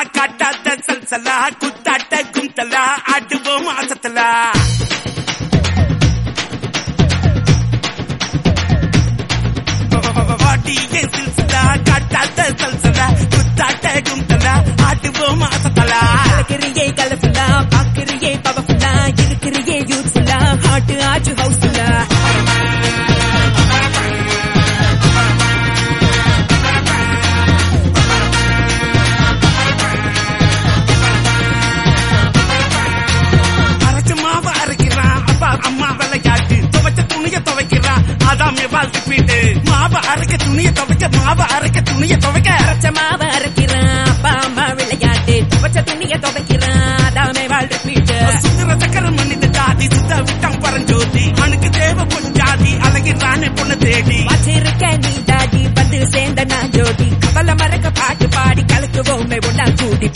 காட்டாத சல்சலா குத்தாட்ட குந்தலா ஆடுவோம் ஆசத்தலா வாடியே சில்சலா காட்டாத சல்சலா குத்தாட்ட குந்தலா ஆடுவோம் ஆசத்தலா கலக்கிறியே கலப்புலா பாக்குறியே பவப்புலா இருக்கிறியே யூத்ஃபுல்லா ஹாட்டு ஆச்சு ஹவுஸ்ஃபுல்லா அரைச்ச மாவு அரைக்கிறான் அப்பா அம்மா விளையாட்டு துவைச்ச துணிய துவைக்கிறான் அதான் மேவால் ரிப்பீட்டு மாவு அரைக்க துணிய துவைக்க மாவு அரைக்க துணிய துவைக்க அரைச்ச மாவு அரைக்கிறான் அப்பா அம்மா விளையாட்டு துவச்ச துணிய துவைக்கிறான் அதாமே வாழ்ற வீட்டு சுந்தர சக்கர மன்னித ஜாதி சுத்த விட்டம் பரஞ்சோதி அவனுக்கு தேவை பொண்ணு ஜாதி அழகிறானே பொண்ணு தேடி வச்சிருக்க நீ தாடி வந்து சேர்ந்த நான் ஜோடி கவலை மறக்க பாட்டு பாடி கலக்குவோமே ஒன்னா கூடி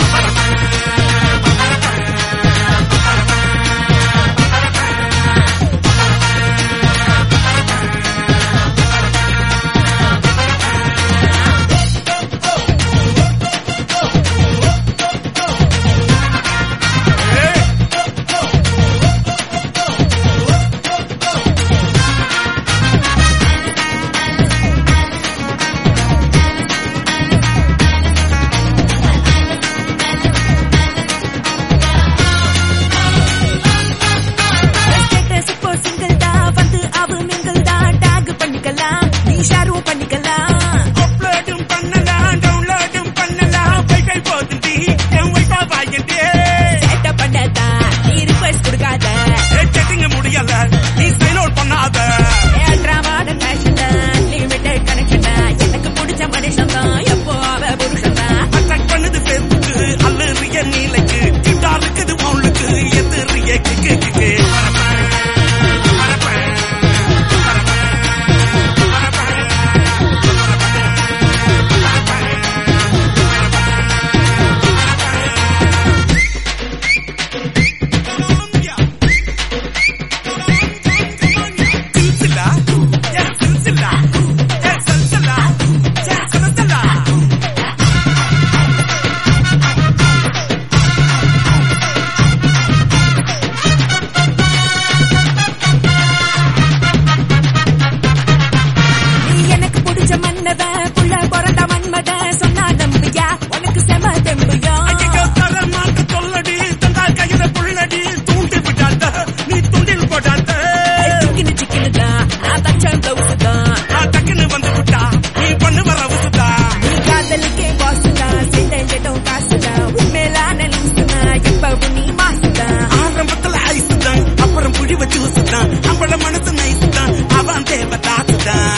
ஸ்டேட்டஸ் இப்போ சிங்கிள் தான் வந்து அவ மிங்கிள் தான் டாக் பண்ணிக்கலாம் நீ ஷேரும் பண்ணிக்கலாம் அப்லோடும் பண்ணலாம் டவுன்லோடும் பண்ணலாம் வைஃபை போதுண்டி என் வைஃபா வாங்கிட்டே சேட்டை பண்ணதான் நீ ரிக்வெஸ்ட் கொடுக்காத செட்டிங்க முடியல நீ சைன் அவுட் பண்ணாத ஏற்றாவாத ஃபேஷன் லிமிட்டட் கனெக்ஷன் எனக்கு பிடிச்ச மனுஷன் தான் எப்போ அவ புருஷன் தான் அட்டாக் பண்ணுது ஃபேஸ்புக்கு அல்லறிய நீலைக்கு கிட்டா இருக்குது மவுளுக்கு எதிரிய கிக்கு கிக்கு சில்சிலா ஏ சில்சிலா ஏ சல்சலா ஏ சலசலா நீ எனக்கு பிடிச்ச மன்னவ புள்ள பிறந்த மன்மத சொன்னா நம்பியா உனக்கு செம தெம்பியா ஐயோ தரமாக்கு சொல்லடி தந்தா கையில புள்ளடி தூண்டி விட்டாத நீ துண்டில் போடாத சிக்கினு சிக்கினு தான் நான் தச்ச பிளவுஸ் தான் நான் டக்குன்னு வந்து விட்டா நீ பண்ணு வர உசுதா நீ காதலுக்கே பாஸ் தான் செஞ்சட்டும் காசு தான் உண்மையிலான லூசு தான் எப்பவும் நீ மாசு தான் ஆரம்பத்துல ஐஸ் தான் அப்புறம் புடி வச்சு உசுதான் நம்மள மனசு நைஸ் தான் அவன் தேவ தாசு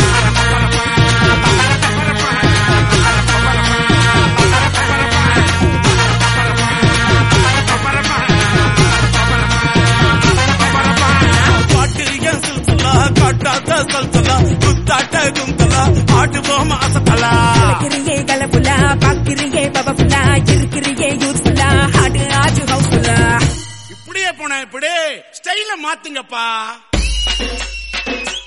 பாட்டு என் சில்சிலா காட்டாத சல்சலா குத்தாட்ட குந்தலா ஆடுவோம் அசத்தலா கலக்கிறியே கலப்புலா பாக்கிறியே பவப்புலா இருக்கிறியே யூத்ஃபுல்லா ஹாடு ஆஜு ஹவுஸ்ஃபுல்லா இப்படியே போன இப்படி ஸ்டைல மாத்துங்கப்பா